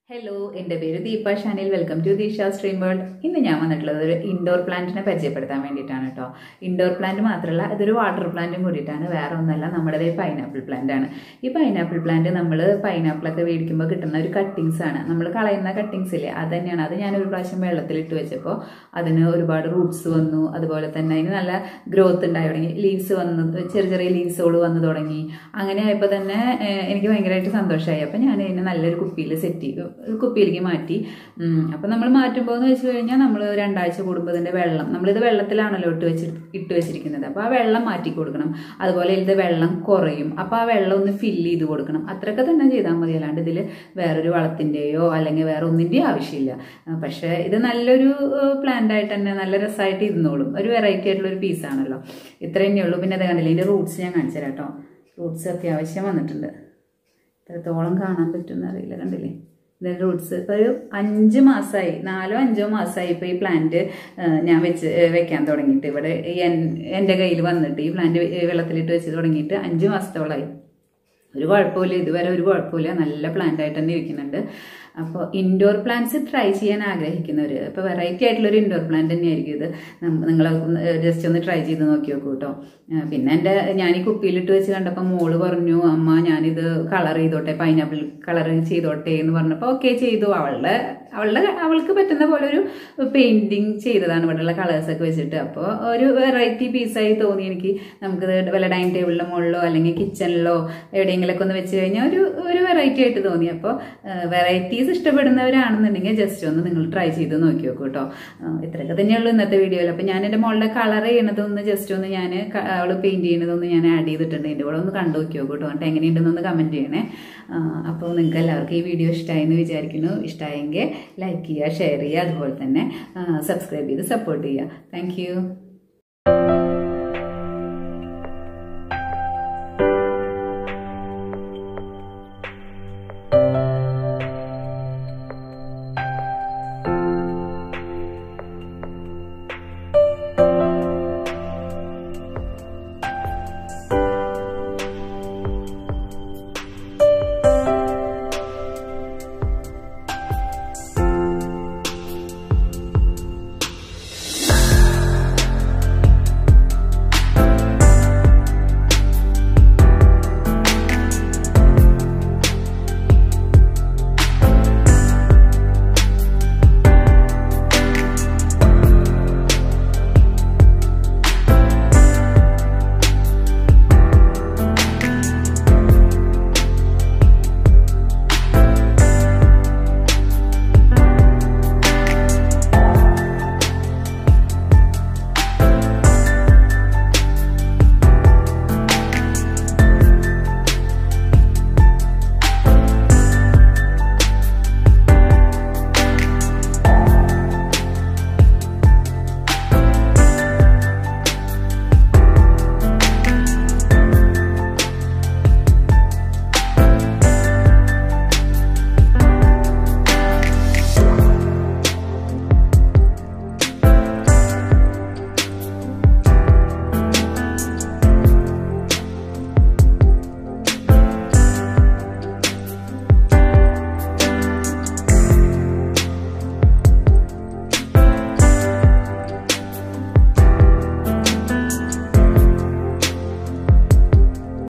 hello എൻ്റെ പേര് ദീപ ഷാനിൽ വെൽക്കം ടു ദീഷ സ്ട്രീം വേൾഡ് ഇന്ന് ഞാൻ വന്നിട്ടുള്ളത് ഒരു ഇൻഡോർ പ്ലാന്റിനെ പരിചയപ്പെടുത്താൻ വേണ്ടിയിട്ടാണ് കേട്ടോ ഇൻഡോർ പ്ലാന്റ് മാത്രമല്ല ഇതൊരു വാട്ടർ പ്ലാന്റും കൂടിയിട്ടാണ് വേറെ ഒന്നല്ല നമ്മുടെ പൈനാപ്പിൾ പ്ലാന്റ് ആണ് ഈ പൈനാപ്പിൾ പ്ലാന്റ് നമ്മൾ പൈനാപ്പിളൊക്കെ മേടിക്കുമ്പോൾ കിട്ടുന്ന ഒരു കട്ടിങ്സ് ആണ് നമ്മൾ കളയുന്ന കട്ടിങ്സ് ഇല്ലേ അത് തന്നെയാണ് അത് ഞാൻ ഒരു പ്രാവശ്യം വെള്ളത്തിലിട്ട് വെച്ചപ്പോൾ അതിന് ഒരുപാട് റൂട്ട്സ് വന്നു അതുപോലെ തന്നെ അതിന് നല്ല ഗ്രോത്ത് ഉണ്ടായി തുടങ്ങി ലീവ്സ് വന്നു ചെറിയ ചെറിയ ലീവ്സുകൾ വന്നു തുടങ്ങി അങ്ങനെ ആയപ്പോൾ തന്നെ ഏഹ്, എനിക്ക് ഭയങ്കരമായിട്ട് സന്തോഷമായി അപ്പം ഞാൻ ഇതിനെ നല്ലൊരു കുപ്പിയിൽ സെറ്റ് ചെയ്തു കുപ്പിയിലേക്ക് മാറ്റി അപ്പം നമ്മൾ മാറ്റുമ്പോൾ എന്ന് വെച്ച് കഴിഞ്ഞാൽ നമ്മൾ രണ്ടാഴ്ച കൂടുമ്പോൾ ഇതിൻ്റെ വെള്ളം നമ്മളിത് വെള്ളത്തിലാണല്ലോ ഇട്ട് വെച്ച് ഇട്ട് വെച്ചിരിക്കുന്നത് അപ്പോൾ ആ വെള്ളം മാറ്റി കൊടുക്കണം അതുപോലെ ഇത് വെള്ളം കുറയും അപ്പോൾ ആ വെള്ളം ഒന്ന് ഫില്ല് ചെയ്ത് കൊടുക്കണം അത്രയൊക്കെ തന്നെ ചെയ്താൽ മതി അല്ലാണ്ട് ഇതിൽ വേറൊരു വളത്തിൻ്റെയോ അല്ലെങ്കിൽ വേറെ ഒന്നിൻ്റെയോ ആവശ്യമില്ല ആ, പക്ഷേ ഇത് നല്ലൊരു പ്ലാന്റ് ആയിട്ട് തന്നെ നല്ല രസമായിട്ട് ഇരുന്നോളും ഒരു വെറൈറ്റി ആയിട്ടുള്ള ഒരു പീസാണല്ലോ ഇത്ര തന്നെയുള്ളൂ പിന്നെ അത് കണ്ടില്ലേ ഇതിൻ്റെ റൂട്ട്സ് ഞാൻ കാണിച്ചു തരാം കേട്ടോ റൂട്ട്സ് അത്യാവശ്യം വന്നിട്ടുണ്ട് എത്രത്തോളം കാണാൻ പറ്റുമെന്ന് അറിയില്ല കണ്ടില്ലേ ഇതിൻ്റെ റൂട്ട്സ് ഇപ്പോൾ ഒരു അഞ്ച് മാസമായി നാലോ അഞ്ചോ മാസമായി ഇപ്പോൾ ഈ പ്ലാന്റ് ഞാൻ വെച്ച് ഏഹ് വെക്കാൻ തുടങ്ങിയിട്ട് ഇവിടെ ഈ എൻ- എൻ്റെ കയ്യിൽ വന്നിട്ട് ഈ പ്ലാന്റ് വെള്ളത്തിലിട്ട് വെച്ച് തുടങ്ങിയിട്ട് അഞ്ച് മാസത്തോളമായി ഒരു കുഴപ്പമില്ല ഇതുവരെ ഒരു കുഴപ്പമില്ല നല്ല പ്ലാന്റ് ആയിട്ട് തന്നെ ഇരിക്കുന്നുണ്ട് അപ്പോൾ ഇൻഡോർ പ്ലാന്റ്സ് ട്രൈ ചെയ്യാൻ ആഗ്രഹിക്കുന്നവർ ഇപ്പോൾ വെറൈറ്റി ആയിട്ടുള്ള ഒരു ഇൻഡോർ പ്ലാന്റ് തന്നെയായിരിക്കും ഇത് നിങ്ങൾ ജസ്റ്റ് ഒന്ന് ട്രൈ ചെയ്ത് നോക്കി നോക്കൂ കേട്ടോ ആ, പിന്നെ എൻ്റെ ഞാൻ ഈ കുപ്പിയിലിട്ട് വെച്ച് കണ്ടപ്പോൾ മോള് പറഞ്ഞു അമ്മ ഞാനിത് കളർ ചെയ്തോട്ടെ പൈനാപ്പിൾ കളർ ചെയ്തോട്ടെ എന്ന് പറഞ്ഞപ്പോൾ ഓക്കെ ചെയ്തു അവളുടെ അവളുടെ അവൾക്ക് പറ്റുന്ന പോലെ ഒരു പെയിന്റിങ് ചെയ്തതാണ് ഇവിടെയുള്ള കളേഴ്സൊക്കെ വെച്ചിട്ട് അപ്പോൾ ഒരു വെറൈറ്റി പീസായി തോന്നി എനിക്ക് നമുക്കിത് വല്ല ഡൈനിങ് ടേബിളിൻ്റെ മുകളിലോ അല്ലെങ്കിൽ കിച്ചണിലോ എവിടെയെങ്കിലൊക്കെ ഒന്ന് വെച്ച് കഴിഞ്ഞാൽ ഒരു ഒരു വെറൈറ്റി ആയിട്ട് തോന്നി അപ്പോൾ വെറൈറ്റീസ് ഇഷ്ടപ്പെടുന്നവരാണെന്നുണ്ടെങ്കിൽ ജസ്റ്റ് ഒന്ന് നിങ്ങൾ ട്രൈ ചെയ്ത് നോക്കി നോക്കൂ കേട്ടോ ഇത്രയൊക്കെ തന്നെയുള്ളൂ ഇന്നത്തെ വീഡിയോയിൽ അപ്പോൾ ഞാൻ എൻ്റെ മോളുടെ കളർ ചെയ്യണതൊന്ന് ജസ്റ്റ് ഒന്ന് ഞാൻ അവൾ പെയിൻറ് ചെയ്യണതൊന്ന് ഞാൻ ആഡ് ചെയ്തിട്ടുണ്ട് എൻ്റെ കൂടെ ഒന്ന് കണ്ടു നോക്കി നോക്കൂ കേട്ടോ എന്നിട്ട് എങ്ങനെയുണ്ടെന്നൊന്ന് കമൻറ്റ് ചെയ്യണേ ആ, അപ്പോൾ നിങ്ങൾക്ക് എല്ലാവർക്കും ഈ വീഡിയോ ഇഷ്ടമായി എന്ന് വിചാരിക്കുന്നു ഇഷ്ടമായെങ്കിൽ ലൈക്ക് ചെയ്യുക ഷെയർ ചെയ്യുക അതുപോലെ തന്നെ സബ്സ്ക്രൈബ് ചെയ്ത് സപ്പോർട്ട് ചെയ്യുക താങ്ക്